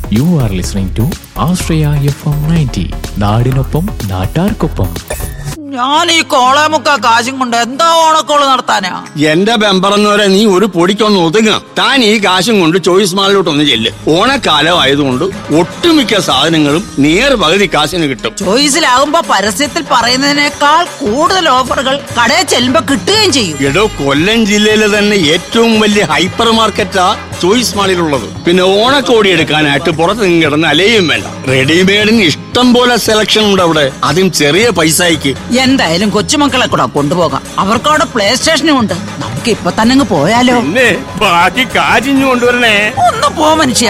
U are listening to Aashraya F M ninety നാടിനൊപ്പം നാട്ടാർക്കൊപ്പം ഞാൻ ഈ കോളേമുക്ക കാശും കൊണ്ട് എന്താ ഓണക്കോള് നടത്താനാ എന്റെ ബെമ്പറന്നവരെ നീ ഒരു പൊടിക്കൊന്ന് ഒതുങ്ങ താൻ ഈ കാശും കൊണ്ട് ചോയ്സ് മാളിലോട്ടൊന്ന് ചെല്ല് ഓണക്കാലം ആയതുകൊണ്ട് ഒട്ടുമിക്ക സാധനങ്ങളും നേർ പകുതി കാശിന് കിട്ടും ചോയ്സിലാകുമ്പോ പരസ്യത്തിൽ പറയുന്നതിനേക്കാൾ കൂടുതൽ ഓഫറുകൾ കടയിൽ ചെല്ലുമ്പോ കിട്ടുകയും ചെയ്യും എടോ കൊല്ലം ജില്ലയിലെ തന്നെ ഏറ്റവും വലിയ ഹൈപ്പർ മാർക്കറ്റാ ചോയ്സ് മാളിലുള്ളത് പിന്നെ ഓണക്കോടി എടുക്കാനായിട്ട് പുറത്ത് നിന്ന് കിടന്ന് അലയും വേണ്ട റെഡിമെയ്ഡിന് ഇഷ്ടം പോലെ സെലക്ഷൻ ഉണ്ട് അവിടെ അതും ചെറിയ പൈസയ്ക്ക് എന്തായാലും കൊച്ചുമക്കളെ കൂടെ കൊണ്ടുപോകാം അവർക്ക് അവിടെ പ്ലേ സ്റ്റേഷനും ഉണ്ട് നമുക്ക് ഇപ്പൊ തന്നെ അങ്ങ് പോയാലോ പിന്നെ ബാക്കി കാശിഞ്ഞു കൊണ്ടുവരണേ ഒന്ന് പോ മനുഷ്യ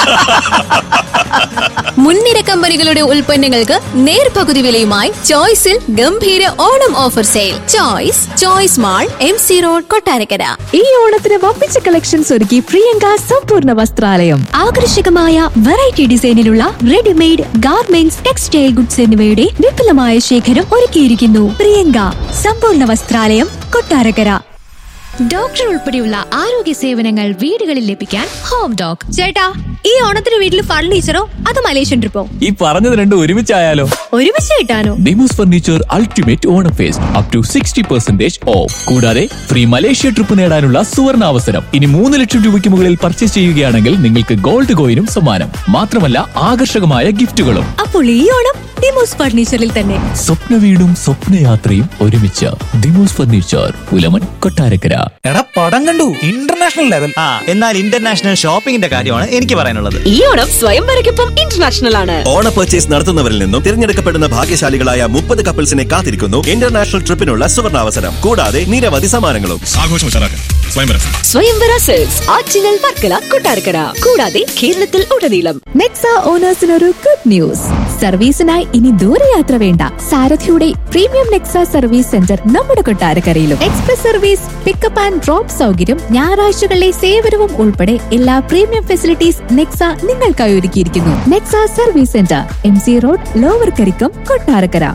മുൻനിര കമ്പനികളുടെ ഉൽപ്പന്നങ്ങൾക്ക് നേർപകുതി വിലയുമായി ചോയ്സിൽ ഗംഭീര Onam offer sale Choice Choice Mall M C road Kottarakkara ഈ ഓണത്തിന് വമ്പിച്ച കളക്ഷൻസ് ഒരുക്കി പ്രിയങ്ക സമ്പൂർണ്ണ വസ്ത്രാലയം ആകർഷകമായ വെറൈറ്റി ഡിസൈനിലുള്ള റെഡിമെയ്ഡ് ഗാർമെന്റ്സ് ടെക്സ്റ്റൈൽ ഗുഡ്സ് എന്നിവയുടെ വിപുലമായ ശേഖരം ഒരുക്കിയിരിക്കുന്നു പ്രിയങ്ക സമ്പൂർണ്ണ വസ്ത്രാലയം കൊട്ടാരക്കര ഡോക്ടർ ഉൾപ്പെടെയുള്ള ആരോഗ്യ സേവനങ്ങൾ വീടുകളിൽ ലഭിക്കാൻ ഹോം ഡോക് ചേട്ടാ ഈ ഓണത്തിന് വീട്ടിൽ ഫർണിച്ചറോ അത് മലേഷ്യൻ ട്രിപ്പോ ഈ പറഞ്ഞത് രണ്ടും ഒരുമിച്ചായാലോ ഒരുമിച്ച് കിട്ടാനോ Demos furniture ultimate Onam fest up to sixty percentage off കൂടാതെ ഫ്രീ മലേഷ്യ ട്രിപ്പ് നേടാനുള്ള സുവർണ അവസരം ഇനി മൂന്ന് ലക്ഷം രൂപയ്ക്ക് മുകളിൽ പർച്ചേസ് ചെയ്യുകയാണെങ്കിൽ നിങ്ങൾക്ക് ഗോൾഡ് കോയിനും സമ്മാനം മാത്രമല്ല ആകർഷകമായ ഗിഫ്റ്റുകളും അപ്പോൾ ഈ ഓണം ഡിമോസ് ഫർണിച്ചറിൽ തന്നെ സ്വപ്ന വീടും സ്വപ്നയാത്രയും ഒരുമിച്ച് ഡിമോസ് ഫർണിച്ചർ പുലമൻ കൊട്ടാരക്കര എടാ പടം കണ്ടു ഇന്റർനാഷണൽ ലെവൽ ആ എന്നാൽ ഇന്റർനാഷണൽ ഷോപ്പിംഗിന്റെ കാര്യമാണ് എനിക്ക് പറയാനുള്ളത് ഈ ഓണം സ്വയംവരയ്ക്കൊപ്പം ഇന്റർനാഷണൽ ആണ് ഓണ പർച്ചേസ് നടത്തുന്നവരിൽ നിന്നും തിരഞ്ഞെടുക്കപ്പെടുന്ന ഭാഗ്യശാലികളായ മുപ്പത് കപ്പിൾസിനെ കാത്തിരിക്കുന്നു ഇന്റർനാഷണൽ ട്രിപ്പിനുള്ള സുവർണാവസരം കൂടാതെ നിരവധി സമ്മാനങ്ങളും ആഘോഷം സ്വയംവര സെൽസ് ആറ്റിങ്ങൽ വർക്കല കൊട്ടാരക്കര കൂടാതെ കേരളത്തിൽ ഉടനീളം നെക്സ ഓണേഴ്സിന് ഒരു ഗുഡ് ന്യൂസ് സർവീസിനായി ഇനി ദൂരയാത്ര വേണ്ട സാരഥിയുടെ പ്രീമിയം നെക്സ സർവീസ് സെന്റർ നമ്മുടെ കൊട്ടാരക്കരയിലും express service pickup and drop സൗകര്യം ഞായറാഴ്ചകളിലെ സേവനവും ഉൾപ്പെടെ എല്ലാ പ്രീമിയം ഫെസിലിറ്റീസ് നെക്സ നിങ്ങൾക്കായി ഒരുക്കിയിരിക്കുന്നു Nexa service centre M C road lower Karikkam Kottarakkara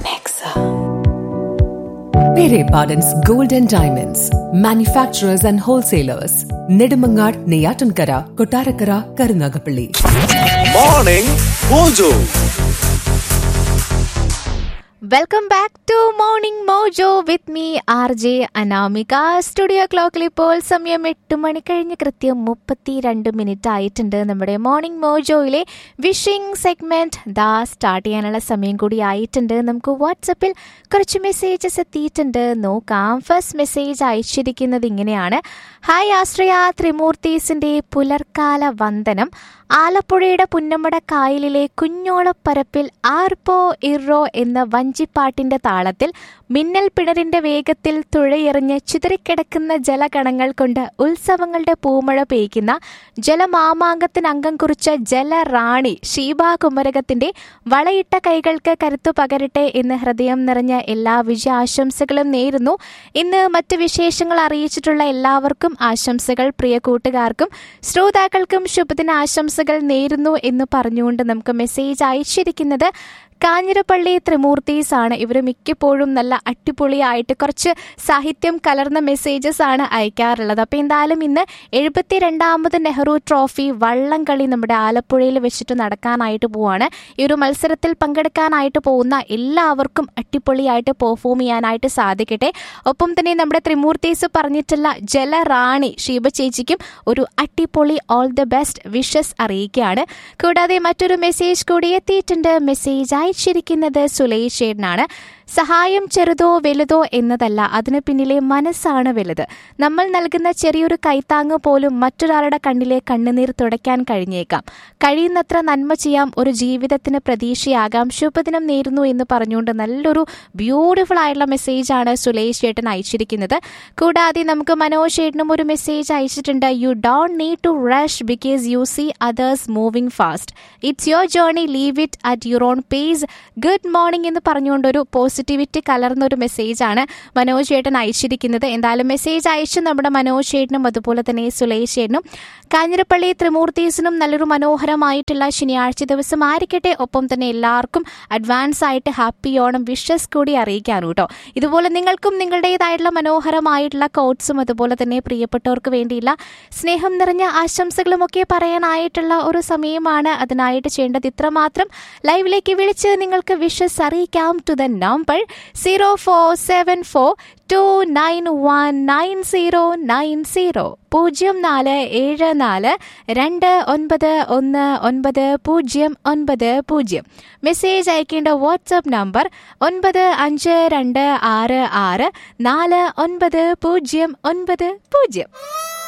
Pere Pardon's Gold and Diamonds, manufacturers and wholesalers, Nedumangad, Neyatankara, Kotarakara, Karunagapalli. Morning Mojo welcome back to morning Mojo with me R J Anamika studio ക്ലോക്കിൽ ഇപ്പോൾ സമയം എട്ട് മണി കഴിഞ്ഞ് കൃത്യം മുപ്പത്തി രണ്ട് minute ആയിട്ടുണ്ട് നമ്മുടെ മോർണിംഗ് മോജോയിലെ വിഷിംഗ് സെഗ്മെന്റ് ദാ സ്റ്റാർട്ട് ചെയ്യാനുള്ള സമയം കൂടി ആയിട്ടുണ്ട് നമുക്ക് വാട്സപ്പിൽ കുറച്ച് മെസ്സേജസ് എത്തിയിട്ടുണ്ട് നോക്കാം ഫസ്റ്റ് മെസ്സേജ് അയച്ചിരിക്കുന്നത് ഇങ്ങനെയാണ് ഹായ് ആശ്രയ ത്രിമൂർത്തീസിന്റെ പുലർക്കാല വന്ദനം ആലപ്പുഴയുടെ പുന്നമട കായലിലെ കുഞ്ഞോളപ്പരപ്പിൽ ആർപ്പോ ഇറോ എന്ന വഞ്ചിപ്പാട്ടിന്റെ താളത്തിൽ മിന്നൽ പിണറിന്റെ വേഗത്തിൽ തുഴയെറിഞ്ഞ് ചിതറിക്കിടക്കുന്ന ജലകണങ്ങൾ കൊണ്ട് ഉത്സവങ്ങളുടെ പൂമഴ പെയ്ക്കുന്ന ജലമാമാങ്കത്തിന് അംഗം കുറിച്ച ജലറാണി ഷീബ കുമരകത്തിന്റെ വളയിട്ട കൈകൾക്ക് കരുത്തു പകരട്ടെ എന്ന് ഹൃദയം നിറഞ്ഞ എല്ലാ വിജയാശംസകളും നേരുന്നു ഇന്ന് മറ്റ് വിശേഷങ്ങൾ അറിയിച്ചിട്ടുള്ള എല്ലാവർക്കും ആശംസകൾ പ്രിയ കൂട്ടുകാർക്കും ശ്രോതാക്കൾക്കും ശുഭദിന ആശംസകൾ നേരുന്നു എന്ന് പറഞ്ഞുകൊണ്ട് നമുക്ക് മെസ്സേജ് അയച്ചിരിക്കുന്നത് കാഞ്ഞിരപ്പള്ളി ത്രിമൂർത്തീസ് ആണ് ഇവർ മിക്കപ്പോഴും നല്ല അടിപൊളിയായിട്ട് കുറച്ച് സാഹിത്യം കലർന്ന മെസ്സേജസ് ആണ് അയക്കാറുള്ളത് അപ്പോൾ എന്തായാലും ഇന്ന് എഴുപത്തി രണ്ടാമത് നെഹ്റു ട്രോഫി വള്ളംകളി നമ്മുടെ ആലപ്പുഴയിൽ വെച്ചിട്ട് നടക്കാനായിട്ട് പോവാണ് ഈ ഒരു മത്സരത്തിൽ പങ്കെടുക്കാനായിട്ട് പോകുന്ന എല്ലാവർക്കും അടിപൊളിയായിട്ട് പെർഫോം ചെയ്യാനായിട്ട് സാധിക്കട്ടെ ഒപ്പം തന്നെ നമ്മുടെ ത്രിമൂർത്തീസ് പറഞ്ഞിട്ടുള്ള ജലറാണി ഷീബ ചേച്ചിക്കും ഒരു അടിപൊളി ഓൾ ദ ബെസ്റ്റ് വിഷസ് അറിയിക്കുകയാണ് കൂടാതെ മറ്റൊരു മെസ്സേജ് കൂടി എത്തിയിട്ടുണ്ട് മെസ്സേജ് അയച്ചിരിക്കുന്നത് സുലേഷ് ചേട്ടനാണ് സഹായം ചെറുതോ വലുതോ എന്നതല്ല അതിന് പിന്നിലെ മനസ്സാണ് വലുത് നമ്മൾ നൽകുന്ന ചെറിയൊരു കൈത്താങ്ങ് പോലും മറ്റൊരാളുടെ കണ്ണിലെ കണ്ണുനീർ തുടയ്ക്കാൻ കഴിഞ്ഞേക്കാം കഴിയുന്നത്ര നന്മ ചെയ്യാം ഒരു ജീവിതത്തിന് പ്രതീക്ഷയാകാം ശുഭദിനം നേരുന്നു എന്ന് പറഞ്ഞുകൊണ്ട് നല്ലൊരു ബ്യൂട്ടിഫുൾ ആയിട്ടുള്ള മെസ്സേജാണ് സുലേഷ് ചേട്ടൻ അയച്ചിരിക്കുന്നത് കൂടാതെ നമുക്ക് മനോജ് ചേട്ടനും ഒരു മെസ്സേജ് അയച്ചിട്ടുണ്ട് you don't need to rush because you see others moving fast it's your journey leave it at your own pace good morning എന്ന് പറഞ്ഞുകൊണ്ടൊരു പോസ്റ്റ് പോസിറ്റിവിറ്റി കലർന്ന ഒരു മെസ്സേജാണ് മനോജ് ചേട്ടൻ അയച്ചിരിക്കുന്നത് എന്തായാലും മെസ്സേജ് അയച്ചു നമ്മുടെ മനോജ് ചേട്ടനും അതുപോലെ തന്നെ സുലേഷ് ചേട്ടനും കാഞ്ഞിരപ്പള്ളി ത്രിമൂർത്തീസിനും നല്ലൊരു മനോഹരമായിട്ടുള്ള ശനിയാഴ്ച ദിവസം ആയിരിക്കട്ടെ ഒപ്പം തന്നെ എല്ലാവർക്കും അഡ്വാൻസ് ആയിട്ട് ഹാപ്പി ഓണം വിഷസ് കൂടി അറിയിക്കാനും കേട്ടോ ഇതുപോലെ നിങ്ങൾക്കും നിങ്ങളുടേതായിട്ടുള്ള മനോഹരമായിട്ടുള്ള കോട്ട്സും അതുപോലെ തന്നെ പ്രിയപ്പെട്ടവർക്ക് വേണ്ടിയുള്ള സ്നേഹം നിറഞ്ഞ ആശംസകളും ഒക്കെ പറയാനായിട്ടുള്ള ഒരു സമയമാണ് അതിനായിട്ട് ചെയ്യേണ്ടത് ഇത്രമാത്രം ലൈവിലേക്ക് വിളിച്ച് നിങ്ങൾക്ക് വിഷസ് അറിയിക്കാം to the number zero four seven four two nine one nine zero nine zero പൂജ്യം നാല് ഏഴ് നാല് രണ്ട് ഒൻപത് ഒന്ന് ഒൻപത് പൂജ്യം ഒൻപത് പൂജ്യം മെസ്സേജ് അയക്കേണ്ട വാട്സപ്പ് നമ്പർ ഒൻപത് അഞ്ച് രണ്ട് ആറ് ആറ് നാല് ഒൻപത് പൂജ്യം ഒൻപത് പൂജ്യം